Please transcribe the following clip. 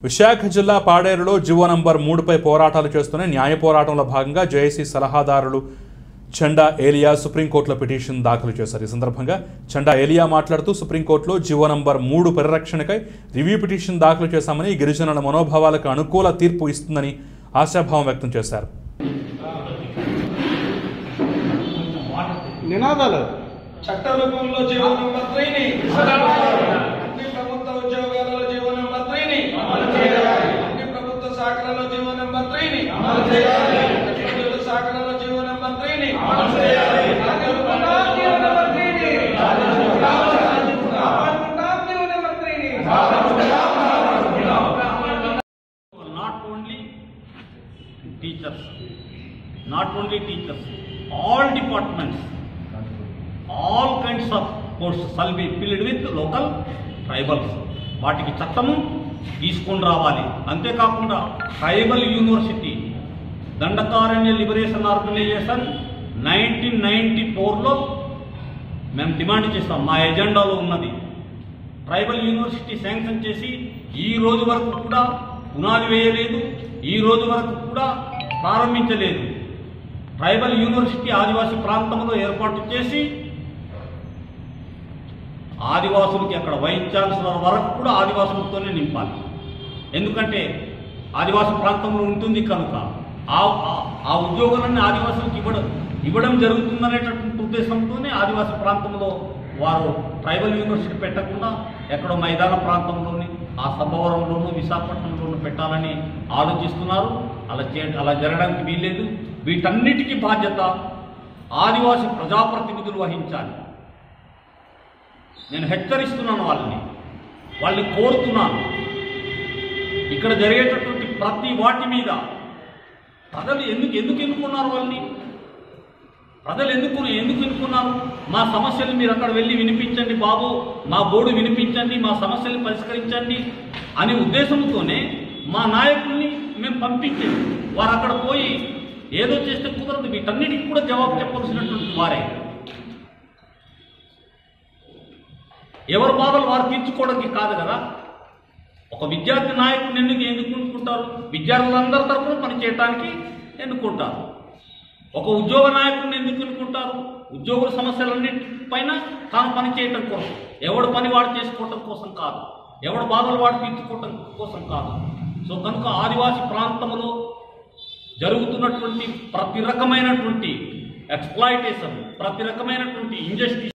విశాఖ జిల్లా పాడేరులో GO number మూడుపై పోరాటాలు చేస్తున్న న్యాయ పోరాటంలో భాగంగా జేఏసీ సలహాదారులు చండా ఏలియా సుప్రీంకోర్టులో పిటిషన్ దాఖలు చేశారు ఈ సందర్భంగా చండా ఏలియా మాట్లాడుతూ సుప్రీంకోర్టులో జీవో నంబర్ మూడు పరిరక్షణకై రివ్యూ పిటిషన్ దాఖలు చేశామని గిరిజనుల మనోభావాలకు అనుకూల తీర్పు ఇస్తుందని ఆశాభావం వ్యక్తం చేశారు నినాదాలు చట్ట రూపంలో జీవో నెంబర్ త్రీని అన్ని ప్రభుత్వ ఉద్యోగాలలో జీవో నెంబర్ త్రీని అన్ని ప్రభుత్వ శాఖలలో జీవో నెంబర్ త్రీని విద్యుత్ శాఖలలో జీవో నెంబర్ త్రీని కాపాడుకుంటాం జీవో నెంబర్ త్రీని కాపాడుకుంటాం జీవో నెంబర్ త్రీని not only teachers, not only teachers, all departments, all kinds of posts shall be filled with local tribals. వాటికి చట్టము తీసుకొని రావాలి అంతేకాకుండా tribal university Dandakaranya liberation organisation nineteen ninety ఫోర్లో మేము డిమాండ్ చేస్తాం మా ఎజెండాలో ఉన్నది ట్రైబల్ యూనివర్సిటీ శాంక్షన్ చేసి ఈ రోజు వరకు కూడా పునాది వేయలేదు ఈ రోజు వరకు కూడా ప్రారంభించలేదు ట్రైబల్ యూనివర్సిటీ ఆదివాసీ ప్రాంతంలో ఏర్పాటు చేసి ఆదివాసులకి అక్కడ వైస్ ఛాన్సలర్ వరకు కూడా ఆదివాసులతోనే నింపాలి ఎందుకంటే ఆదివాసీ ప్రాంతంలో ఉంటుంది కనుక ఆ ఆ- ఆ ఉద్యోగాలన్నీ ఆదివాసులకు ఇవ్వడం ఇవ్వడం జరుగుతుందనేటటువంటి ఉద్దేశంతోనే ఆదివాసీ ప్రాంతంలో వారు ట్రైబల్ యూనివర్సిటీ పెట్టకుండా ఎక్కడో మైదాన ప్రాంతంలోని ఆ సభవరంలోనూ విశాఖపట్నంలోనూ పెట్టాలని ఆలోచిస్తున్నారు అలా చే అలా జరగడానికి వీల్లేదు వీటన్నిటికీ బాధ్యత ఆదివాసీ ప్రజాప్రతినిధులు వహించాలి నేను హెచ్చరిస్తున్నాను వాళ్ళని వాళ్ళని కోరుతున్నాను ఇక్కడ జరిగేటటువంటి ప్రతి వాటి మీద ప్రజలు ఎందుకు ఎందుకు ఎన్నుకున్నారు వాళ్ళని ప్రజలు ఎందుకు ఎందుకు ఎన్నుకున్నారు మా సమస్యలు మీరు అక్కడ వెళ్ళి వినిపించండి బాబు మా బోర్డు వినిపించండి మా సమస్యలు పరిష్కరించండి అనే ఉద్దేశంతోనే మా నాయకుల్ని మేము పంపించేది వారు అక్కడ పోయి ఏదో చేస్తే కుదరదు వీటన్నిటికి కూడా జవాబు చెప్పవలసినటువంటి వారే ఎవరి బాధలు వారు తీర్చుకోవడానికి కాదు కదా ఒక విద్యార్థి నాయకుడిని ఎందుకు ఎందుకు ఎన్నుకుంటారు విద్యార్థులందరి తరఫున పనిచేయటానికి ఎన్నుకుంటారు ఒక ఉద్యోగ నాయకుడిని ఎందుకు ఎన్నుకుంటారు ఉద్యోగుల సమస్యలన్నిటిపైన తాను పనిచేయటం కోసం ఎవడు పని వాడు చేసుకోవటం కోసం కాదు ఎవడు బాధలు వాడు తీర్చుకోవటం కోసం కాదు సో కనుక ఆదివాసీ ప్రాంతంలో జరుగుతున్నటువంటి ప్రతి రకమైనటువంటి ఎక్స్ప్లాయిటేషన్ ప్రతి రకమైనటువంటి ఇంజస్టిస్